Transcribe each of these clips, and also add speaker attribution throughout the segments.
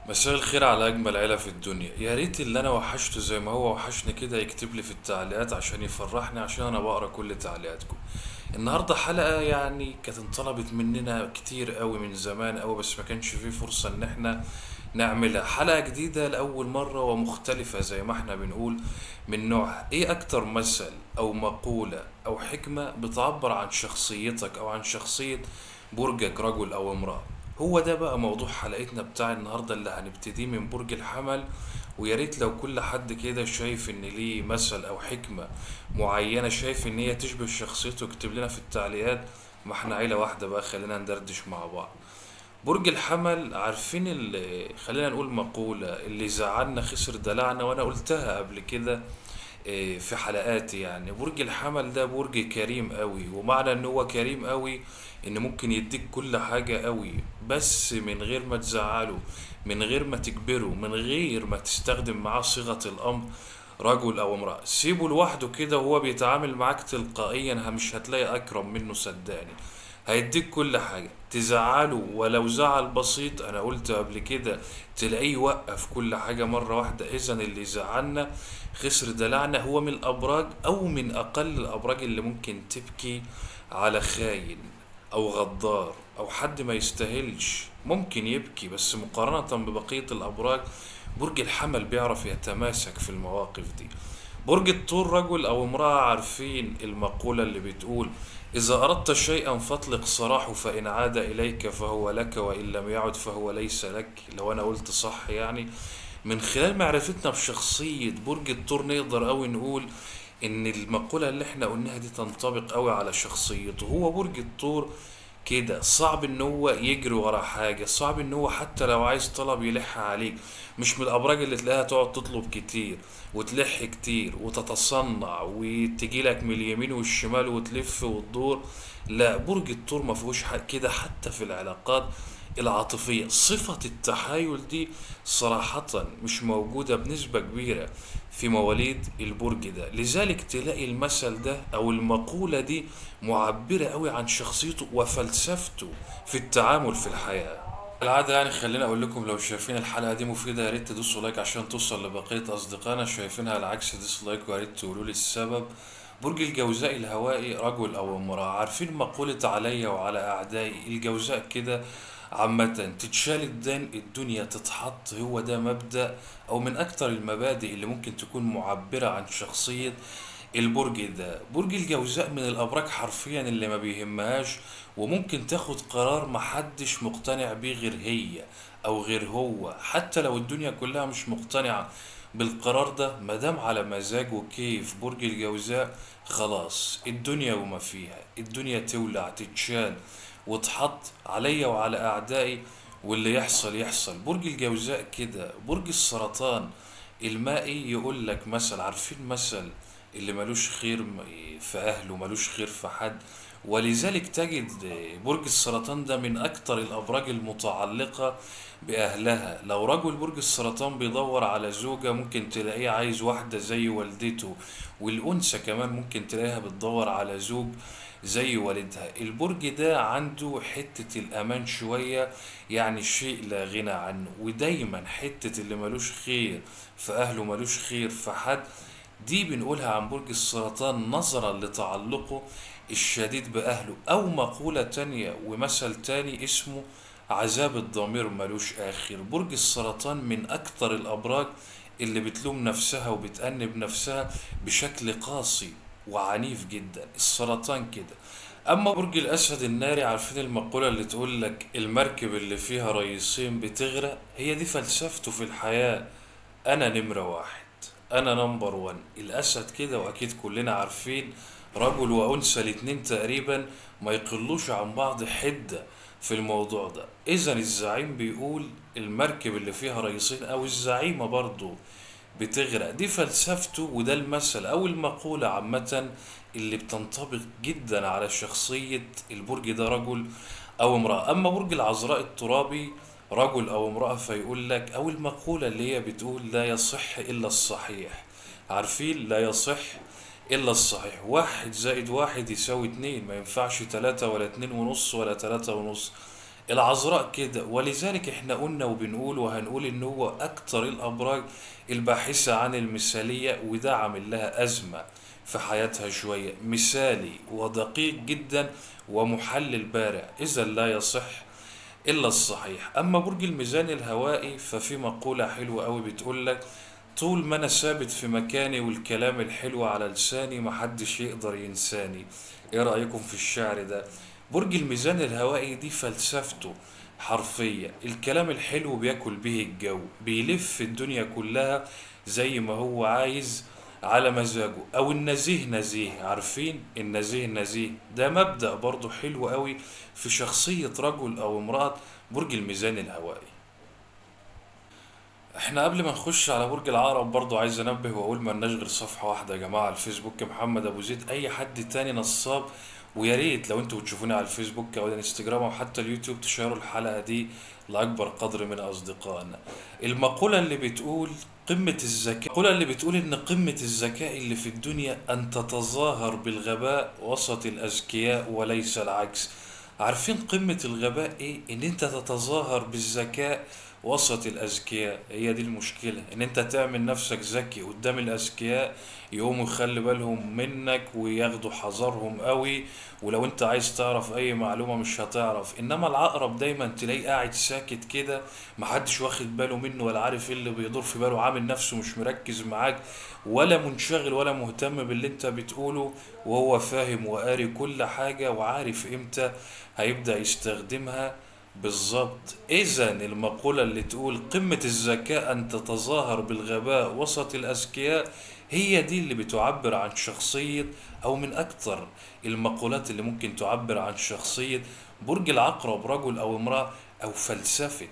Speaker 1: مساء الخير على أجمل عيلة في الدنيا يا ريت اللي أنا وحشته زي ما هو وحشني كده يكتب لي في التعليقات عشان يفرحني عشان أنا بقرا كل تعليقاتكم النهاردة حلقة يعني كانت انطلبت مننا كتير قوي من زمان قوي بس ما كانش فيه فرصة إن احنا نعملها حلقة جديدة لأول مرة ومختلفة زي ما احنا بنقول من نوعها ايه أكتر مثل أو مقولة أو حكمة بتعبر عن شخصيتك أو عن شخصية برجك رجل أو امرأة هو ده بقى موضوع حلقتنا بتاع النهارده اللي هنبتديه من برج الحمل ويا ريت لو كل حد كده شايف ان ليه مثل او حكمة معينة شايف ان هي تشبه شخصيته يكتب لنا في التعليقات ما احنا عيلة واحدة بقى خلينا ندردش مع بعض برج الحمل عارفين اللي خلينا نقول مقولة اللي زعلنا خسر دلعنا وانا قلتها قبل كده إيه، في حلقاتي يعني برج الحمل ده برج كريم قوي ومعنى ان هو كريم قوي ان ممكن يديك كل حاجة قوي بس من غير ما تزعله من غير ما تجبره من غير ما تستخدم معاه صيغة الامر رجل او امرأة سيبه لوحده كده وهو بيتعامل معاك تلقائيا ه- مش هتلاقي اكرم منه صدقني هيديك كل حاجة تزعله ولو زعل بسيط انا قلت قبل كده تلاقيه يوقف كل حاجة مرة واحدة اذا اللي يزعلنا خسر دلعنا هو من الابراج او من اقل الابراج اللي ممكن تبكي على خاين او غدار او حد ما يستاهلش ممكن يبكي بس مقارنة ببقية الابراج برج الحمل بيعرف يتماسك في المواقف دي برج الثور رجل او امرأة عارفين المقولة اللي بتقول إذا أردت شيئا فاطلق سراحه فإن عاد إليك فهو لك وإن لم يعد فهو ليس لك لو أنا قلت صح يعني من خلال معرفتنا بشخصية برج الثور نقدر أوي نقول إن المقولة اللي احنا قلناها دي تنطبق أوي على شخصيته هو برج الثور كده صعب ان هو يجري ورا حاجة صعب ان هو حتى لو عايز طلب يلح عليك مش من الابراج اللي تلاقيها تقعد تطلب كتير وتلح كتير وتتصنع وتجي لك من اليمين والشمال وتلف وتدور لا برج الثور ما فيهوش ح- كده حتى في العلاقات العاطفية صفة التحايل دي صراحة مش موجودة بنسبة كبيرة في مواليد البرج ده لذلك تلاقي المثل ده او المقولة دي معبرة قوي عن شخصيته وفلسفته في التعامل في الحياة العادة يعني خليني اقول لكم لو شايفين الحلقة دي مفيدة يا ريت تدوسوا لايك عشان توصل لبقية اصدقائنا شايفينها العكس ديسلايك ويا ريت تقولوا لي السبب برج الجوزاء الهوائي رجل او امرأة عارفين مقولة عليا وعلى اعدائي الجوزاء كده عامة تتشال الدن الدنيا تتحط هو ده مبدأ او من اكتر المبادئ اللي ممكن تكون معبرة عن شخصية البرج ده برج الجوزاء من الابراج حرفيا اللي ما بيهمهاش وممكن تاخد قرار محدش مقتنع بيه غير هي او غير هو حتى لو الدنيا كلها مش مقتنعة بالقرار ده مادام على مزاج وكيف برج الجوزاء خلاص الدنيا وما فيها الدنيا تولع تتشال وتحط عليا وعلى اعدائي واللي يحصل يحصل برج الجوزاء كده برج السرطان المائي يقول لك مثل عارفين مثل اللي ملوش خير م- في أهله ملوش خير في حد ولذلك تجد برج السرطان ده من أكتر الأبراج المتعلقة بأهلها لو رجل برج السرطان بيدور على زوجة ممكن تلاقيه عايز واحدة زي والدته والأنثى كمان ممكن تلاقيها بتدور على زوج زي والدها البرج ده عنده حتة الأمان شوية يعني شيء لا غنى عنه ودايما حتة اللي ملوش خير في أهله ملوش خير في حد دي بنقولها عن برج السرطان نظرا لتعلقه الشديد بأهله أو مقولة تانية ومثل تاني اسمه عذاب الضمير ملوش آخر برج السرطان من أكتر الأبراج اللي بتلوم نفسها وبتأنب نفسها بشكل قاسي وعنيف جدا السرطان كده أما برج الأسد الناري عارفين المقولة اللي تقول لك المركب اللي فيها رئيسين بتغرق هي دي فلسفته في الحياة أنا نمرة واحد انا نمبر وان الاسد كده واكيد كلنا عارفين رجل وانثى الاتنين تقريبا ما يقلوش عن بعض حدة في الموضوع ده اذا الزعيم بيقول المركب اللي فيها رئيسين او الزعيمة برضو بتغرق دي فلسفته وده المثل او المقولة عامة اللي بتنطبق جدا على شخصية البرج ده رجل او امرأة اما برج العذراء الترابي رجل او امرأة فيقول لك او المقولة اللي هي بتقول لا يصح الا الصحيح عارفين لا يصح الا الصحيح واحد زائد واحد يساوي اتنين ما ينفعش تلاتة ولا اتنين ونص ولا تلاتة ونص العذراء كده ولذلك احنا قلنا وبنقول وهنقول ان هو اكتر الابراج الباحثة عن المثالية وده عامل لها ازمة في حياتها شوية مثالي ودقيق جدا ومحلل بارع اذا لا يصح الا الصحيح اما برج الميزان الهوائي ففي مقولة حلوة قوي بتقول لك طول ما انا ثابت في مكاني والكلام الحلو على لساني محدش يقدر ينساني ايه رأيكم في الشعر ده برج الميزان الهوائي دي فلسفته حرفية الكلام الحلو بياكل به الجو بيلف الدنيا كلها زي ما هو عايز على مزاجه او النزيه نزيه عارفين النزيه نزيه ده مبدأ برضه حلو قوي في شخصية رجل او امرأة برج الميزان الهوائي احنا قبل ما نخش على برج العقرب برضو عايز انبه واقول ما لناش غير صفحه واحده يا جماعه على الفيسبوك محمد ابو زيد اي حد تاني نصاب ويا ريت لو انتوا بتشوفوني على الفيسبوك او الانستجرام او حتى اليوتيوب تشيروا الحلقه دي لاكبر قدر من اصدقائنا المقوله اللي بتقول قمه الذكاء المقوله اللي بتقول ان قمه الذكاء اللي في الدنيا ان تتظاهر بالغباء وسط الاذكياء وليس العكس عارفين قمة الغباء ايه؟ ان انت تتظاهر بالذكاء وسط الاذكياء هي دي المشكلة ان انت تعمل نفسك ذكي قدام الاذكياء يقوموا يخلي بالهم منك وياخدوا حذرهم قوي ولو انت عايز تعرف اي معلومة مش هتعرف انما العقرب دايما تلاقيه قاعد ساكت كده محدش واخد باله منه ولا عارف ايه اللي بيدور في باله عامل نفسه مش مركز معاك ولا منشغل ولا مهتم باللي انت بتقوله وهو فاهم وقاري كل حاجة وعارف امتى هيبدأ يستخدمها بالظبط اذا المقولة اللي تقول قمة الذكاء ان تتظاهر بالغباء وسط الاذكياء هي دي اللي بتعبر عن شخصية او من اكتر المقولات اللي ممكن تعبر عن شخصية برج العقرب رجل او امرأة او فلسفة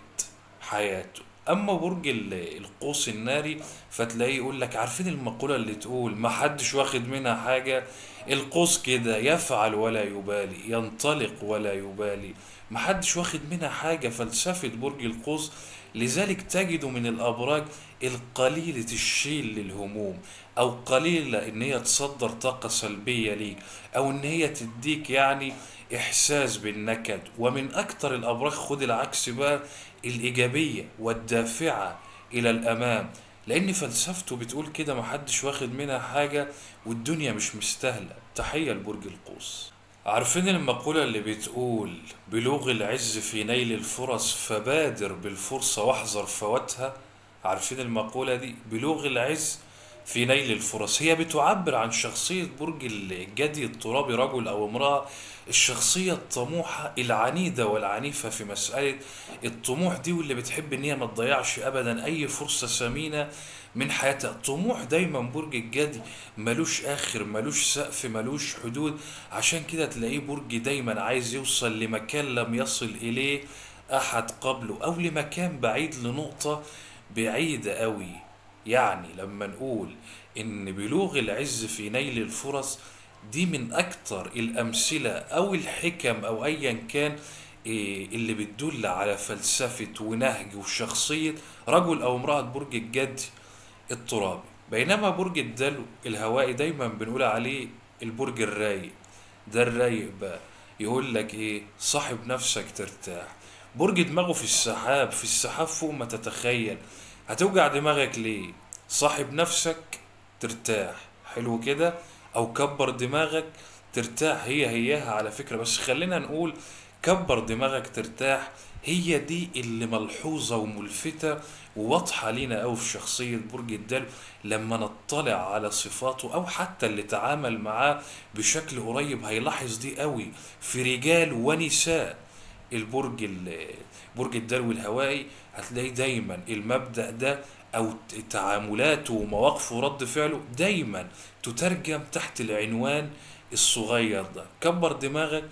Speaker 1: حياته اما برج ال- القوس الناري فتلاقيه يقول لك عارفين المقولة اللي تقول ما حدش واخد منها حاجة القوس كده يفعل ولا يبالي ينطلق ولا يبالي ما حدش واخد منها حاجة فلسفة برج القوس لذلك تجد من الأبراج القليلة الشيل للهموم أو قليلة إن هي تصدر طاقة سلبية ليك أو إن هي تديك يعني إحساس بالنكد ومن أكتر الأبراج خد العكس بقى الإيجابية والدافعة إلى الأمام لأن فلسفته بتقول كده محدش واخد منها حاجة والدنيا مش مستاهلة تحية لبرج القوس عارفين المقولة اللي بتقول بلوغ العز في نيل الفرص فبادر بالفرصة واحذر فواتها عارفين المقولة دي بلوغ العز في نيل الفرص هي بتعبر عن شخصية برج الجدي الترابي رجل أو امرأة الشخصية الطموحة العنيدة والعنيفة في مسألة الطموح دي واللي بتحب إن هي ما تضيعش أبدا أي فرصة ثمينة من حياتها طموح دايما برج الجدي ملوش آخر ملوش سقف ملوش حدود عشان كده تلاقيه برج دايما عايز يوصل لمكان لم يصل إليه أحد قبله أو لمكان بعيد لنقطة بعيدة قوي يعني لما نقول إن بلوغ العز في نيل الفرص دي من أكتر الأمثلة أو الحكم أو أيا كان إيه اللي بتدل على فلسفة ونهج وشخصية رجل أو امرأة برج الجدي الترابي بينما برج الدلو الهوائي دايما بنقول عليه البرج الرايق ده الرايق بقى يقول لك ايه صاحب نفسك ترتاح برج دماغه في السحاب في السحاب فوق ما تتخيل هتوجع دماغك ليه صاحب نفسك ترتاح حلو كده او كبر دماغك ترتاح هي هياها على فكرة بس خلينا نقول كبر دماغك ترتاح هي دي اللي ملحوظة وملفتة وواضحة لينا أوي في شخصية برج الدلو لما نطلع على صفاته أو حتى اللي تعامل معاه بشكل قريب هيلاحظ دي أوي في رجال ونساء البرج ال- برج الدلو الهوائي هتلاقي دايما المبدأ ده أو ت- تعاملاته ومواقفه ورد فعله دايما تترجم تحت العنوان الصغير ده كبر دماغك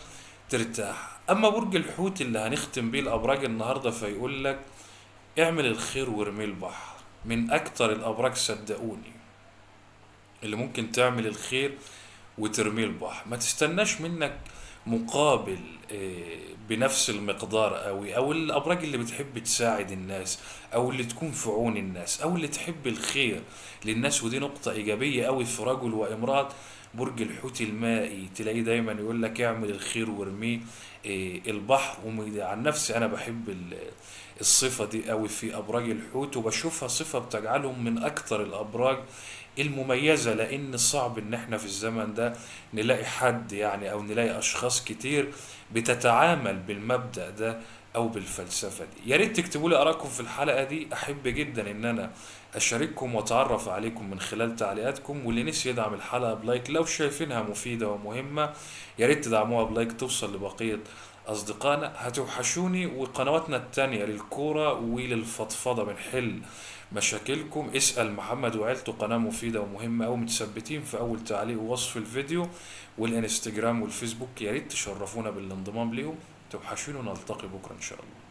Speaker 1: ترتاح أما برج الحوت اللي هنختم بيه الأبراج النهاردة فيقول لك اعمل الخير وارميه البحر من أكتر الأبراج صدقوني اللي ممكن تعمل الخير وترميه البحر ما تستناش منك مقابل آه، بنفس المقدار قوي او الابراج اللي بتحب تساعد الناس او اللي تكون في عون الناس او اللي تحب الخير للناس ودي نقطة ايجابية قوي في رجل وامرأة برج الحوت المائي تلاقيه دايما يقول لك اعمل الخير وارميه إيه، البحر وم- عن نفسي انا بحب ال- الصفة دي قوي في ابراج الحوت وبشوفها صفة بتجعلهم من اكتر الابراج المميزة لان صعب ان احنا في الزمن ده نلاقي حد يعني او نلاقي اشخاص كتير بتتعامل بالمبدأ ده او بالفلسفة دي يا ريت تكتبوا لي ارائكم في الحلقة دي احب جدا ان انا اشارككم واتعرف عليكم من خلال تعليقاتكم واللي نفسي يدعم الحلقة بلايك لو شايفينها مفيدة ومهمة يا ريت تدعموها بلايك توصل لبقية اصدقائنا هتوحشوني وقنواتنا التانية للكورة وللفضفضة بنحل مشاكلكم اسأل محمد وعيلته قناة مفيدة ومهمة أو متثبتين في أول تعليق ووصف الفيديو والإنستجرام والفيسبوك يا ريت تشرفونا بالانضمام ليهم توحشوني ونلتقي بكرة إن شاء الله